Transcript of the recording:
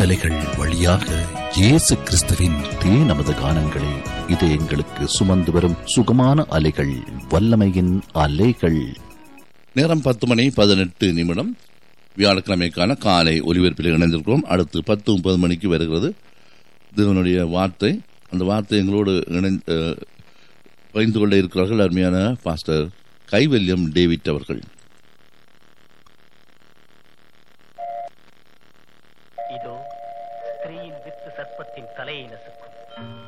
காற்றலைகள் வழியாக இயேசு கிறிஸ்துவின் தே நமது கானங்களை இது எங்களுக்கு சுமந்து வரும் சுகமான அலைகள் வல்லமையின் அலைகள் நேரம் பத்து மணி பதினெட்டு நிமிடம் வியாழக்கிழமைக்கான காலை ஒலிபரப்பில் இணைந்திருக்கிறோம் அடுத்து பத்து முப்பது மணிக்கு வருகிறது தேவனுடைய வார்த்தை அந்த வார்த்தை எங்களோடு இணைந்து அஹ், பகிர்ந்து கொள்ள இருக்கிறார்கள் அருமையான பாஸ்டர் கைவல்யம் டேவிட் அவர்கள் இதோ ஸ்திரீயின் வித்து சர்ப்பத்தின் தலையை நசுக்கும்